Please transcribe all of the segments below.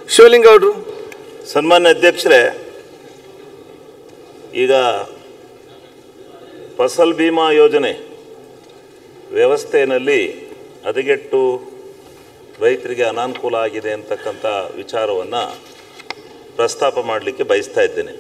ಶಿವಲಿಂಗೌಡ್ರು ಸನ್ಮಾನ್ಯ ಅಧ್ಯಕ್ಷರೇ ಈಗ ಫಸಲ್ ಬಿಮಾ ಯೋಜನೆ ವ್ಯವಸ್ಥೆಯಲ್ಲಿ ಹದಗೆಟ್ಟು ರೈತರಿಗೆ ಅನಾನುಕೂಲ ಆಗಿದೆ ಅಂತಕ್ಕಂಥ ವಿಚಾರವನ್ನು ಪ್ರಸ್ತಾಪ ಮಾಡಲಿಕ್ಕೆ ಬಯಸ್ತಾ ಇದ್ದೇನೆ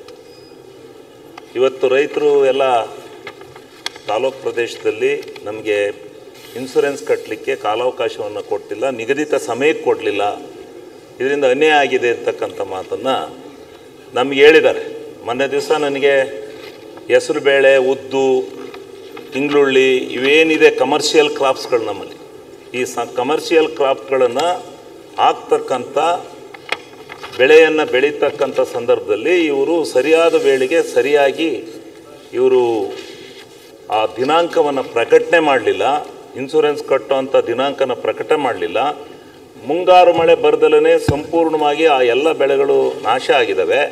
ಇವತ್ತು ರೈತರು ಎಲ್ಲ ತಾಲೂಕು ಪ್ರದೇಶದಲ್ಲಿ ನಮಗೆ ಇನ್ಸೂರೆನ್ಸ್ ಕಟ್ಟಲಿಕ್ಕೆ ಕಾಲಾವಕಾಶವನ್ನು ಕೊಟ್ಟಿಲ್ಲ ನಿಗದಿತ ಸಮಯಕ್ಕೆ ಕೊಡಲಿಲ್ಲ ಇದರಿಂದ ಅನ್ಯಾಯ ಆಗಿದೆ ಅಂತಕ್ಕಂಥ ಮಾತನ್ನು ನಮಗೆ ಹೇಳಿದ್ದಾರೆ ಮೊನ್ನೆ ದಿವಸ ನನಗೆ ಹೆಸರು ಬೇಳೆ ಉದ್ದು ತಿಂಗ್ಳುಳ್ಳಿ ಇವೇನಿದೆ ಕಮರ್ಷಿಯಲ್ ಕ್ರಾಪ್ಸ್ಗಳು ನಮ್ಮಲ್ಲಿ ಈ ಸ ಕಮರ್ಷಿಯಲ್ ಕ್ರಾಪ್ಗಳನ್ನು ಹಾಕ್ತಕ್ಕಂಥ ಬೆಳೆಯನ್ನು ಬೆಳೀತಕ್ಕಂಥ ಸಂದರ್ಭದಲ್ಲಿ ಇವರು ಸರಿಯಾದ ವೇಳೆಗೆ ಸರಿಯಾಗಿ ಇವರು ಆ ದಿನಾಂಕವನ್ನು ಪ್ರಕಟಣೆ ಮಾಡಲಿಲ್ಲ ಇನ್ಸೂರೆನ್ಸ್ ಕಟ್ಟುವಂಥ ದಿನಾಂಕನ ಪ್ರಕಟ ಮಾಡಲಿಲ್ಲ ಮುಂಗಾರು ಮಳೆ ಬರ್ದಲೇ ಸಂಪೂರ್ಣವಾಗಿ ಆ ಎಲ್ಲ ಬೆಳೆಗಳು ನಾಶ ಆಗಿದ್ದಾವೆ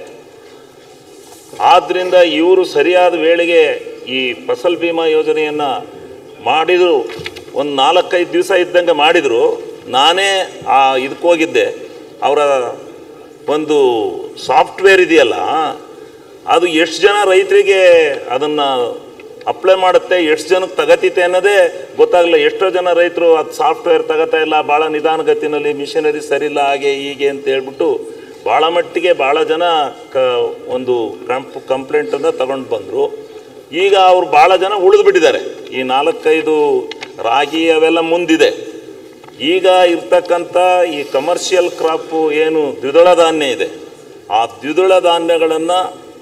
ಆದ್ದರಿಂದ ಇವರು ಸರಿಯಾದ ವೇಳೆಗೆ ಈ ಫಸಲ್ ಬಿಮಾ ಯೋಜನೆಯನ್ನು ಮಾಡಿದರು ಒಂದು ನಾಲ್ಕೈದು ದಿವಸ ಇದ್ದಂಗೆ ಮಾಡಿದರು ನಾನೇ ಆ ಇದಕ್ಕೆ ಹೋಗಿದ್ದೆ ಅವರ ಒಂದು ಸಾಫ್ಟ್ವೇರ್ ಇದೆಯಲ್ಲ ಅದು ಎಷ್ಟು ಜನ ರೈತರಿಗೆ ಅದನ್ನು ಅಪ್ಲೈ ಮಾಡುತ್ತೆ ಎಷ್ಟು ಜನಕ್ಕೆ ತಗತಿತೆ ಅನ್ನೋದೇ ಗೊತ್ತಾಗಲ್ಲ ಎಷ್ಟೋ ಜನ ರೈತರು ಅದು ಸಾಫ್ಟ್ವೇರ್ ತಗೋತಾ ಇಲ್ಲ ಭಾಳ ನಿಧಾನಗತಿನಲ್ಲಿ ಮಿಷನರಿ ಸರಿಯಿಲ್ಲ ಹಾಗೆ ಹೀಗೆ ಅಂತ ಹೇಳ್ಬಿಟ್ಟು ಭಾಳ ಮಟ್ಟಿಗೆ ಭಾಳ ಜನ ಕ ಒಂದು ಕಂಪ್ ಕಂಪ್ಲೇಂಟನ್ನು ತಗೊಂಡು ಬಂದರು ಈಗ ಅವ್ರು ಭಾಳ ಜನ ಉಳಿದು ಬಿಟ್ಟಿದ್ದಾರೆ ಈ ನಾಲ್ಕೈದು ರಾಗಿ ಅವೆಲ್ಲ ಮುಂದಿದೆ ಈಗ ಇರ್ತಕ್ಕಂಥ ಈ ಕಮರ್ಷಿಯಲ್ ಕ್ರಾಪು ಏನು ದ್ವಿದಳ ಧಾನ್ಯ ಇದೆ ಆ ದ್ವಿದಳ ಧಾನ್ಯಗಳನ್ನು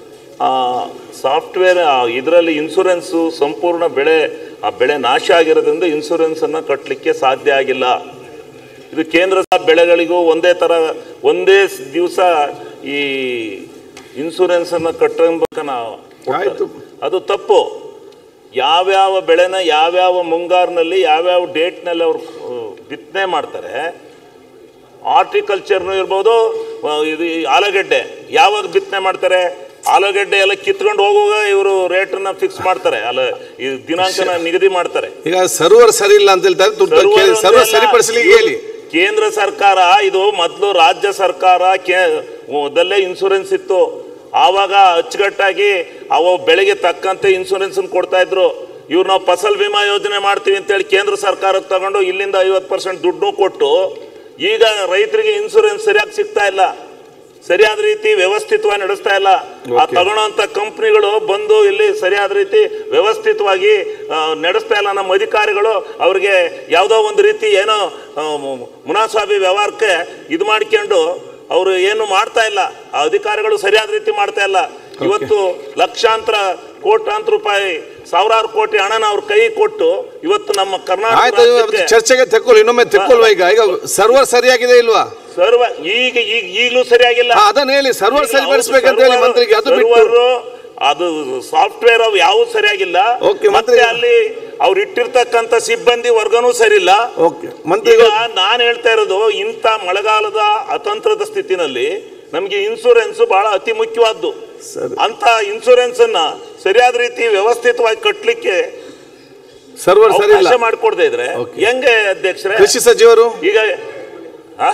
ಸಾಫ್ಟ್ವೇರ್ ಇದರಲ್ಲಿ ಇನ್ಸೂರೆನ್ಸು ಸಂಪೂರ್ಣ ಬೆಳೆ ಆ ಬೆಳೆ ನಾಶ ಆಗಿರೋದ್ರಿಂದ ಇನ್ಸೂರೆನ್ಸನ್ನು ಕಟ್ಟಲಿಕ್ಕೆ ಸಾಧ್ಯ ಆಗಿಲ್ಲ ಇದು ಕೇಂದ್ರ ಸ- ಬೆಳೆಗಳಿಗೂ ಒಂದೇ ಥರ ಒಂದೇ ದಿವಸ ಈ ಇನ್ಸೂರೆನ್ಸನ್ನು ಕಟ್ಟಬೇಕು ನಾವು ಆಯ್ತು. ಅದು ತಪ್ಪು ಯಾವ್ಯಾವ ಬೆಳೆನ ಯಾವ್ಯಾವ ಮುಂಗಾರಿನಲ್ಲಿ ಯಾವ್ಯಾವ ಡೇಟ್ನಲ್ಲಿ ಅವರು ಬಿತ್ತನೆ ಮಾಡ್ತಾರೆ ಹಾರ್ಟಿಕಲ್ಚರ್ನು ಇರ್ಬೋದು ಆ, ಇದು ಈ ಆಲೂಗೆಡ್ಡೆ ಯಾವಾಗ ಬಿತ್ತನೆ ಮಾಡ್ತಾರೆ ಆಲೂಗೆಡ್ಡೆ ಎಲ್ಲ ಕಿತ್ಕೊಂಡು ಹೋಗುವಾಗ ಇವರು ರೇಟನ್ನ ಫಿಕ್ಸ್ ಮಾಡ್ತಾರೆ ಅಲ್ಲ ಈ ದಿನಾಂಕನ ನಿಗದಿ ಮಾಡ್ತಾರೆ ಈಗ ಸರ್ವರ್ ಸರಿ ಇಲ್ಲ ಅಂತ ಹೇಳ್ತಾರೆ ದುಡ್ಡು ಸರ್ವರ್ ಕೇಳಿ ಒಂದೇ ಸರ್ವರ್ ಅಲ್ಲ. ಸರಿಪಡಿಸ್ಲಿಕ್ಕೆ ಹೇಳಿ ಕೇಂದ್ರ ಸರ್ಕಾರ ಇದು ಮೊದಲು ರಾಜ್ಯ ಸರ್ಕಾರ ಕೇ ಮೊದಲೇ ಇನ್ಸೂರೆನ್ಸ್ ಇತ್ತು ಆವಾಗ ಅಚ್ಚುಕಟ್ಟಾಗಿ ಅವು ಬೆಳೆಗೆ ತಕ್ಕಂತೆ ಇನ್ಸೂರೆನ್ಸ್ ಕೊಡ್ತಾ ಇದ್ರು ಇವ್ರು ನಾವು ಫಸಲ್ ಬಿಮಾ ಯೋಜನೆ ಮಾಡ್ತೀವಿ ಅಂತೇಳಿ ಕೇಂದ್ರ ಸರ್ಕಾರಕ್ಕೆ ತಗೊಂಡು ಇಲ್ಲಿಂದ ಐವತ್ತು ಪರ್ಸೆಂಟ್ ದುಡ್ಡು ಕೊಟ್ಟು ಈಗ ರೈತರಿಗೆ ಇನ್ಸೂರೆನ್ಸ್ ಸರಿಯಾಗಿ ಸಿಗ್ತಾ ಇಲ್ಲ ಸರಿಯಾದ ರೀತಿ ವ್ಯವಸ್ಥಿತವಾಗಿ ನಡೆಸ್ತಾ ಇಲ್ಲ ಆ Okay. ತಗೊಳ್ಳೋಂಥ ಕಂಪ್ನಿಗಳು ಬಂದು ಇಲ್ಲಿ ಸರಿಯಾದ ರೀತಿ ವ್ಯವಸ್ಥಿತವಾಗಿ ಆ, ನಡೆಸ್ತಾ ಇಲ್ಲ ನಮ್ಮ ಅಧಿಕಾರಿಗಳು ಅವ್ರಿಗೆ ಯಾವುದೋ ಒಂದು ರೀತಿ ಏನೋ ಆ, ಮು- ಮುನಾಸಾಬಿ ವ್ಯವಹಾರಕ್ಕೆ ಇದು ಮಾಡ್ಕೊಂಡು ಅವರು ಏನು ಮಾಡ್ತಾ ಇಲ್ಲ ಆ ಅಧಿಕಾರಿಗಳು ಸರಿಯಾದ ರೀತಿ ಮಾಡ್ತಾ ಇಲ್ಲ ಇವತ್ತು ಲಕ್ಷಾಂತರ ಕೋಟ್ಯಾಂತರ ರೂಪಾಯಿ ಸಾವಿರಾರು ಕೋಟಿ ಹಣನ ಅವ್ರ ಕೈ ಕೊಟ್ಟು ಇವತ್ತು ನಮ್ಮ ಕರ್ನಾಟಕ ಆಯ್ತು ಅದು ರಾಜ್ಯಕ್ಕೆ ಚರ್ಚೆಗೆ ತೆಕ್ಕೊಳ್ಳಿ ಇನ್ನೊಮ್ಮೆ ತೆಕ್ಕೊಳ್ವಾ ಈಗ ಈಗ ಸರ್ವರ್ ಸರಿಯಾಗಿದೆ ಇಲ್ವಾ ಸರ್ವ ಈಗ ಈಗ ಈಗಲೂ ಸರಿಯಾಗಿಲ್ಲ ಹಾ, ಅದನ್ನ ಹೇಳಿ ಸರ್ವರ್ ಸರಿಪಡಿಸ್ಬೇಕಂತ ಹೇಳಿ ಮಂತ್ರಿಗೆ ಅದು ಬಿಟ್ಟು ಸರ್ವರ್ ಅದು ಸಾಫ್ಟ್ವೇರ್ ಅವು ಯಾವ ಸರಿಯಾಗಿಲ್ಲ Okay, ಮತ್ತೆ ಮಂತ್ರಿ- ಅಲ್ಲಿ ಅವ್ರು ಇಟ್ಟಿರ್ತಕ್ಕಂಥ ಸಿಬ್ಬಂದಿ ವರ್ಗನೂ ಸರಿಯಿಲ್ಲ ಓಕೆ ಈಗ ಮಂತ್ರಿಗಳು ನಾನು ಹೇಳ್ತಾ ಇರೋದು ಇಂಥ ಮಳೆಗಾಲದ ಅತಂತ್ರದ ಸ್ಥಿತಿನಲ್ಲಿ ನಮಗೆ ಇನ್ಸೂರೆನ್ಸ್ ಬಹಳ ಅತಿ ಮುಖ್ಯವಾದ್ದು ಸರಿ ಅಂತ ಇನ್ಸೂರೆನ್ಸ್ ಅನ್ನ ಸರಿಯಾದ ರೀತಿ ವ್ಯವಸ್ಥಿತವಾಗಿ ಕಟ್ಟಲಿಕ್ಕೆ ಸರ್ವರ್ ಸರಿ ಇಲ್ಲ ಅವಕಾಶ ಮಾಡಿಕೊಡದೇ ಇದ್ರೆ Okay. ಹೆಂಗೆ ಅಧ್ಯಕ್ಷರೇ ಕೃಷಿ ಸಚಿವರು ಈಗ ಆ?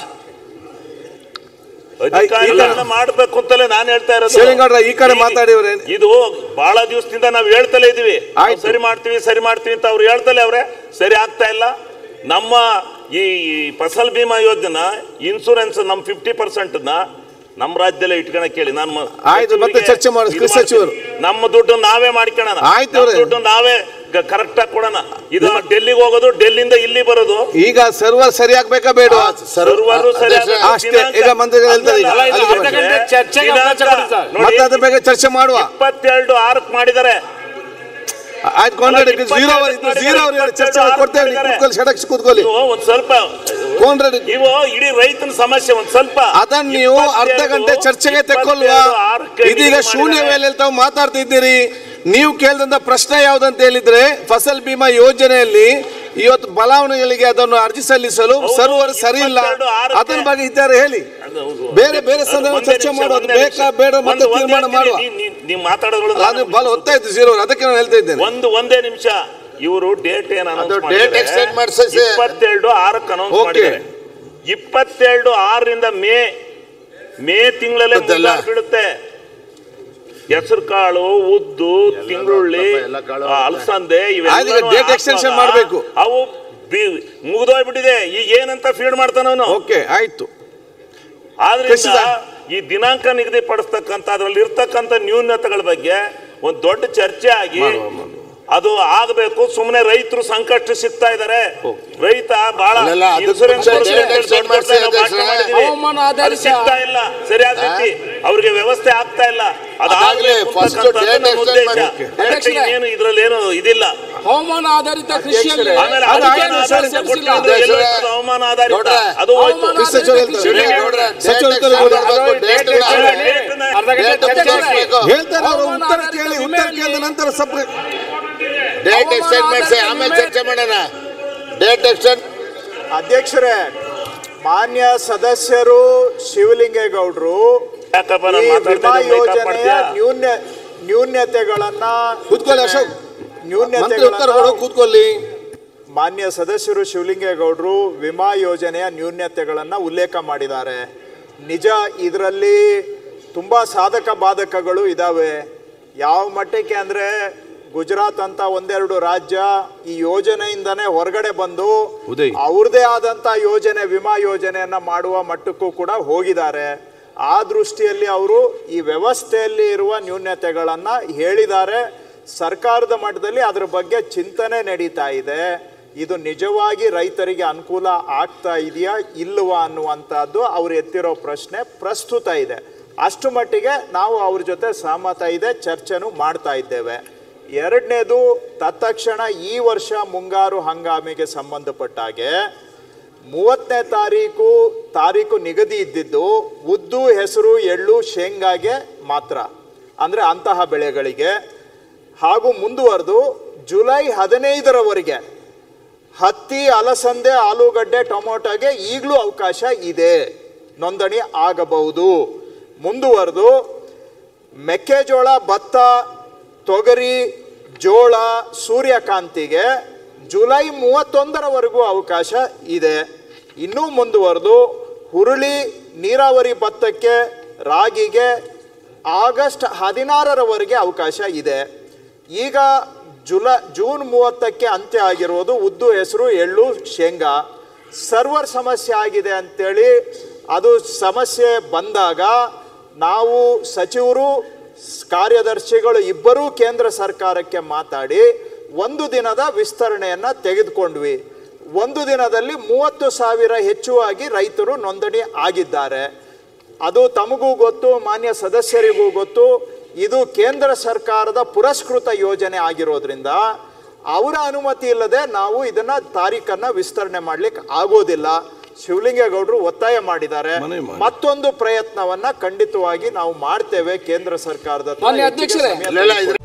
ಅಧಿಕಾರಿಗಳನ್ನ ಮಾಡ್ಬೇಕು ಅಂತಲೇ ನಾನು ಹೇಳ್ತಾ ಇರೋದು ಶಿವಲಿಂಗೌಡ್ರ ಈ ಕಡೆ ಈಗ ಮಾತಾಡಿವ್ರೆ. ಇದು ಬಹಳ ದಿವಸದಿಂದ ನಾವು ಹೇಳ್ತಲೇ ಇದೀವಿ ಆಯ್ತು. ಸರಿ ಮಾಡ್ತೀವಿ ಸರಿ ಮಾಡ್ತೀವಿ ಅಂತ ಅವ್ರು ಹೇಳ್ತಲೇ ಅವ್ರೆ ಸರಿ ಆಗ್ತಾ ಇಲ್ಲ ನಮ್ಮ ಈ ಫಸಲ್ ಬಿಮಾ ಯೋಜನಾ ಇನ್ಸೂರೆನ್ಸ್ ನಮ್ಮ ಫಿಫ್ಟಿ ಪರ್ಸೆಂಟ್ನ ನಮ್ಮ ರಾಜ್ಯದಲ್ಲೇ ಇಟ್ಕೊಳಕ್ ಹೇಳಿ ನಾನು ಮ- ಆಯ್ತು, ಮತ್ತೆ ಸಚಿವರಿಗೆ ಚರ್ಚೆ ಮಾಡಿ, ಇದು ಕೃಷಿ ಮಾಡ್ತೀನಿ. ಸಚಿವರು. ನಮ್ಮ ದುಡ್ಡು ನಾವೇ ಮಾಡ್ಕೊಳ್ಳೋಣ ಆಯ್ತು ನಮ್ಮ ಅವ್ರೆ. ದುಡ್ಡು ನಾವೇ ಕರೆಕ್ಟ್ ಆಗಿ ಕೊಡೋಣ ಇದು ಡೆಲ್ಲಿಗೆ ಹೋಗೋದು ಡೆಲ್ಲಿಂದ ಇಲ್ಲಿ ಬರೋದು ಈಗ ಸರ್ವರ್ ಸರಿ ಆಗ್ಬೇಕಾ ಬೇಡ ಸರ್ವರು ಸರಿಯಾದ ಅಷ್ಟೇ. ದಿನಾಂಕ- ಈಗ ಮಂತ್ರಿಗಳು ಹೇಳ್ತಾರೆ ಈಗ. ಅಲ್ಲ, ಇದು ಅಲ್ಲಿಗೆ ಅರ್ಧ ಬನ್ನಿ. ಗಂಟೆ ಚರ್ಚೆಗೆ ಅವಕಾಶ ಕೊಡಿ ಸರ್. ನೋಡಿ, ಮತ್ತೆ ಅದ್ರ ಬಗ್ಗೆ ಚರ್ಚೆ ಮಾಡುವ ಇಪ್ಪತ್ತೆರಡು ಆರಕ್ ಮಾಡಿದ್ದಾರೆ ಆಯ್ತು ಕೊಂಡ್ರೆ ಜೀರೋ ಅವರ್ ಇದು ಜೀರೋ ಅವರ್ ಹೇಳಿ ಚರ್ಚೆ ಮಾಡಿ ಕೊಡ್ತೇವೆ ನೀವು ಕೂತ್ಕೊಳ್ಳಿ ಸಡಕ್ಷ ಕೂತ್ಕೊಳ್ಳಿ ನೀವು ಒಂದ್ ಸ್ವಲ್ಪ ಕೊಂಡ್ರೆ ನೀವು ಇಡೀ ರೈತನ ಸಮಸ್ಯೆ ಒಂದ್ ಸ್ವಲ್ಪ ಅದನ್ನ ನೀವು ಅರ್ಧ ಗಂಟೆ ಚರ್ಚೆಗೆ ತೆಕ್ಕೊಲ್ವಾ ಇದೀಗ ಶೂನ್ಯ ವೇಳೆಯಲ್ಲಿ ತಾವು ಮಾತಾಡ್ತಿದ್ದೀರಿ ನೀವು ಕೇಳಿದಂತ ಪ್ರಶ್ನೆ ಯಾವ್ದಂತ ಹೇಳಿದ್ರೆ ಫಸಲ್ ಬಿಮಾ ಯೋಜನೆಯಲ್ಲಿ ಇವತ್ತು ಬಲಾವಣೆಗಳಿಗೆ ಅದನ್ನು ಅರ್ಜಿ ಸಲ್ಲಿಸಲು ಹೌದು, ಸರ್ವರ್ ಸರಿ ಇಲ್ಲ ಇಪ್ಪತ್ತೆರಡು ಆರಕ್ಕೆ. ಅದನ್ನ ಬಗ್ಗೆ ಇದ್ದಾರೆ ಹೇಳಿ ಬೇರೆ ಬೇರೆ ಸಂದರ್ಭ ಒಂದೇ ಚರ್ಚೆ ನಿಮಿಷ, ಮಾಡೋದು ಒಂದೇ ಬೇಕಾ ನಿಮಿಷ. ಬೇಡ ಮತ್ತೆ ಒಂದು- ಒಂದೇ ತೀರ್ಮಾನ ಮಾಡುವ ನೀ- ನೀ- ನೀವು ಮಾತಾಡೋದು ಅದು ಬಲ ಹೊತ್ತಾಯ್ತು ಜೀರೋ ಅದಕ್ಕೆ ನಾನು ಹೇಳ್ತಾ ಇದ್ದೇನೆ ಒಂದು ಒಂದೇ ನಿಮಿಷ ಇವರು ಡೇಟ್ ಏನ್ ಅದು date extend ಮಾಡ್ಸಿ ಸರ್. ಇಪ್ಪತ್ತೆರಡು ಆರಕ್ಕೆ ಅನೌನ್ಸ್ Okay. ಮಾಡಿದ್ದಾರೆ ಇಪ್ಪತ್ತೆರಡು ಆರರಿಂದ ಮೇ ಮೇ ತಿಂಗಳಲ್ಲೇ ಗೊತ್ತಲ್ಲ? ಮುಂಗಾರು ಬೀಳುತ್ತೆ ಹೆಸರು ಕಾಳು ಉದ್ದು ತಿಂಗುಳ್ಳಿ ಎಲ್ಲ ಕಾಳು ಆ, ಅಲಸಂದೆ ಇವೆಲ್ಲ ಆಯ್ತು, ಈಗ date extension ಮಾಡ್ಬೇಕು. ಅವು ಮುಗಿದೋಗ್ಬಿಟ್ಟಿದೆ ಈಗ ಏನಂತ ಫೀಡ್ ಮಾಡ್ತಾನವನು ಓಕೆ ಆಯ್ತು ಆದ್ರಿಂದ ಕೃಷ್ಣ. ಈ ದಿನಾಂಕ ನಿಗದಿ ಪಡಿಸ್ತಕ್ಕಂಥ ಅದ್ರಲ್ಲಿ ಇರ್ತಕ್ಕಂಥ ನ್ಯೂನತೆಗಳ ಬಗ್ಗೆ ಒಂದು ದೊಡ್ಡ ಚರ್ಚೆ ಆಗಿ ಮಾಡುವ, ಮಾಡುವ. ಅದು ಆಗಬೇಕು ಸುಮ್ಮನೆ ರೈತರು ಸಂಕಷ್ಟ ಸಿಗ್ತಾ ಇದಾರೆ ರೈತ ಬಹಳ ಅಲ್ಲಲ್ಲ, ಅದಕ್ಕೆ ಇನ್ಸೂರೆನ್ಸ್ ಮುಂಚೆ ಕೊಡ್ಬೇಕು date ಅಂತ extend ದೊಡ್ಡ ದೊಡ್ಡ ಮಾಡ್ಸಿ ಭಾಷಣ ಅಧ್ಯಕ್ಷರೇ. ಮಾಡಿದೀವಿ. ಹವಾಮಾನ ಆಧಾರಿತ- ಅದು ಸಿಗ್ತಾ ಇಲ್ಲ ಸರಿಯಾದ ರೀತಿ ಅವ್ರಿಗೆ ವ್ಯವಸ್ಥೆ ಆಗ್ತಾ ಇಲ್ಲ ಅದಾಗ್ಲಿ, ಅದಾಗಲಿ first date extend ಮಾಡಿ. ಅದಕ್ಕೆ ಇನ್ನೇನು ಇದ್ರಲ್ಲಿ ಏನು ಇದಿಲ್ಲ ಹವಾಮಾನ ಆಧಾರಿತ ಕೃಷಿಯಲ್ಲಿ ಆಮೇಲೆ ಅದು ಹವಾಮಾನ ಆಯ್ತು, ಆಧಾರಿತ ಸರ್, ಕೊಟ್ಟಿದ್ದು ಅಧ್ಯಕ್ಷರೇ. ಎಲ್ಲೋ ಇರ್ತದೆ, ಹವಾಮಾನ ಆಧಾರಿತ ನೋಡ್ರೆ, ಅದು ಹೋಯ್ತು ಹವಾಮಾನ ಕೃಷ್ಣ ಚೌಹಾಣ್ ಹೇಳ್ತಾರೆ. ಶಿವಲಿಂಗ ನೋಡ್ರೆ, ಸಚಿವ date ಉತ್ತರ ಕೊಡಿ. extend ಮಾಡ್ಬೇಕು, date Date ಗಳನ್ನ- extend- ಅರ್ಧ ಗಂಟೆ date ಚರ್ಚೆ extend ಮಾಡಿ. ಮಾಡ್ಬೇಕು. ಹೇಳ್ತಾರೆ ಅವರು ಹವಾಮಾನ ಉತ್ತರ ಆಧಾರಿತ ಕೇಳಿ ಉತ್ತರ ವಿಮೆಯಲ್ಲಿ- ಕೇಳಿದ ನಂತರ ಸಪ್ರೇಟ್ ಡೇಟ್ ಎಕ್ಸ್ಟೆಂಡ್ ಮಾಡಿಸಿ ಆಮೇಲೆ ಚರ್ಚೆ ಮಾಡೋಣ ಡೇಟ್ ಎಕ್ಸ್ಟೆಂಡ್ ಅಧ್ಯಕ್ಷರೇ ಮಾನ್ಯ ಸದಸ್ಯರು ಶಿವಲಿಂಗೇಗೌಡರು ಯಾಕಪ್ಪ ಈ ನಾನು ವಿಮಾ ಮಾತಾಡ್ತಾ ಯೋಜನೆಯ ನ್ಯೂನ್ಯ ನ್ಯೂನ್ಯತೆಗಳನ್ನ ಕೂತ್ಕೊಳ್ಳಿ ಅಶೋಕ್ ಮಂತ್ರಿ ಉತ್ತರ ಕೊಡು ನ್ಯೂನ್ಯತೆಗಳನ್ನ ಕೂತ್ಕೊಳ್ಳಿ ಮಾನ್ಯ ಸದಸ್ಯರು ಶಿವಲಿಂಗೇಗೌಡರು ವಿಮಾ ಯೋಜನೆಯ ನ್ಯೂನ್ಯತೆಗಳನ್ನು ಉಲ್ಲೇಖ ಮಾಡಿದ್ದಾರೆ ನಿಜ ಇದರಲ್ಲಿ ತುಂಬ ಸಾಧಕ ಬಾಧಕಗಳು ಇದ್ದಾವೆ ಯಾವ ಮಟ್ಟಕ್ಕೆ ಅಂದರೆ ಗುಜರಾತ್ ಅಂತ ಒಂದೆರಡು ರಾಜ್ಯ ಈ ಯೋಜನೆಯಿಂದನೇ ಹೊರಗಡೆ ಬಂದು ಉದಯ್. ಅವ್ರದೇ ಆದಂಥ ಯೋಜನೆ ವಿಮಾ ಯೋಜನೆಯನ್ನು ಮಾಡುವ ಮಟ್ಟಕ್ಕೂ ಕೂಡ ಹೋಗಿದ್ದಾರೆ ಆ ದೃಷ್ಟಿಯಲ್ಲಿ ಅವರು ಈ ವ್ಯವಸ್ಥೆಯಲ್ಲಿ ಇರುವ ನ್ಯೂನ್ಯತೆಗಳನ್ನು ಹೇಳಿದ್ದಾರೆ ಸರ್ಕಾರದ ಮಟ್ಟದಲ್ಲಿ ಅದ್ರ ಬಗ್ಗೆ ಚಿಂತನೆ ನಡೀತಾ ಇದೆ ಇದು ನಿಜವಾಗಿ ರೈತರಿಗೆ ಅನುಕೂಲ ಆಗ್ತಾ ಇದೆಯಾ ಇಲ್ಲವಾ ಅನ್ನುವಂಥದ್ದು ಅವ್ರು ಎತ್ತಿರೋ ಪ್ರಶ್ನೆ ಪ್ರಸ್ತುತ ಇದೆ ಅಷ್ಟು ಮಟ್ಟಿಗೆ ನಾವು ಅವ್ರ ಜೊತೆ ಸಹಮತ ಇದೆ ಚರ್ಚೆನೂ ಮಾಡ್ತಾ ಇದ್ದೇವೆ ಎರಡನೇದು ತತ್ಕ್ಷಣ ಈ ವರ್ಷ ಮುಂಗಾರು ಹಂಗಾಮಿಗೆ ಸಂಬಂಧಪಟ್ಟ ಹಾಗೆ ಮೂವತ್ತನೇ ತಾರೀಕು ತಾರೀಕು ನಿಗದಿ ಇದ್ದಿದ್ದು ಉದ್ದು ಹೆಸರು ಎಳ್ಳು ಶೇಂಗಾಗೆ ಮಾತ್ರ ಅಂದರೆ ಅಂತಹ ಬೆಳೆಗಳಿಗೆ ಹಾಗೂ ಮುಂದುವರೆದು ಜುಲೈ ಹದಿನೈದರವರೆಗೆ ಹತ್ತಿ ಅಲಸಂದೆ ಆಲೂಗಡ್ಡೆ ಟೊಮೊಟೊಗೆ ಈಗಲೂ ಅವಕಾಶ ಇದೆ ನೋಂದಣಿ ಆಗಬಹುದು ಮುಂದುವರೆದು ಮೆಕ್ಕೆಜೋಳ ಭತ್ತ ತೊಗರಿ ಜೋಳ ಸೂರ್ಯಕಾಂತಿಗೆ ಜುಲೈ ಮೂವತ್ತೊಂದರವರೆಗೂ ಅವಕಾಶ ಇದೆ ಇನ್ನೂ ಮುಂದುವರೆದು ಹುರುಳಿ ನೀರಾವರಿ ಭತ್ತಕ್ಕೆ ರಾಗಿಗೆ ಆಗಸ್ಟ್ ಹದಿನಾರರವರೆಗೆ ಅವಕಾಶ ಇದೆ ಈಗ ಜುಲ ಜೂನ್ ಮೂವತ್ತಕ್ಕೆ ಅಂತ್ಯ ಆಗಿರುವುದು ಉದ್ದು ಹೆಸರು ಎಳ್ಳು ಶೇಂಗಾ ಸರ್ವರ್ ಸಮಸ್ಯೆ ಆಗಿದೆ ಅಂತೇಳಿ ಅದು ಸಮಸ್ಯೆ ಬಂದಾಗ ನಾವು ಸಚಿವರು ಸ್- ಕಾರ್ಯದರ್ಶಿಗಳು ಇಬ್ಬರೂ ಕೇಂದ್ರ ಸರ್ಕಾರಕ್ಕೆ ಮಾತಾಡಿ ಒಂದು ದಿನದ ವಿಸ್ತರಣೆಯನ್ನು ತೆಗೆದುಕೊಂಡ್ವಿ ಒಂದು ದಿನದಲ್ಲಿ ಮೂವತ್ತು ಸಾವಿರ ಹೆಚ್ಚುವಾಗಿ ರೈತರು ನೋಂದಣಿ ಆಗಿದ್ದಾರೆ ಅದು ತಮಗೂ ಗೊತ್ತು ಮಾನ್ಯ ಸದಸ್ಯರಿಗೂ ಗೊತ್ತು ಇದು ಕೇಂದ್ರ ಸರ್ಕಾರದ ಪುರಸ್ಕೃತ ಯೋಜನೆ ಆಗಿರೋದ್ರಿಂದ ಅವರ ಅನುಮತಿ ಇಲ್ಲದೆ ನಾವು ಇದನ್ನ ತಾರೀಖನ್ನ ವಿಸ್ತರಣೆ ಮಾಡ್ಲಿಕ್ಕೆ ಆಗೋದಿಲ್ಲ ಶಿವಲಿಂಗೇಗೌಡರು ಒತ್ತಾಯ ಮಾಡಿದ್ದಾರೆ ಮನವಿ ಮಾಡಿ. ಮತ್ತೊಂದು ಪ್ರಯತ್ನವನ್ನ ಖಂಡಿತವಾಗಿ ನಾವು ಮಾಡ್ತೇವೆ ಕೇಂದ್ರ ಸರ್ಕಾರದ ಹತ್ರ ಮಾನ್ಯ ಹೆಚ್ಚಿಗೆ ಅಧ್ಯಕ್ಷರೇ. ಸಮಯ ಇಲ್ಲ, ಇಲ್ಲ, ಇದ್ರ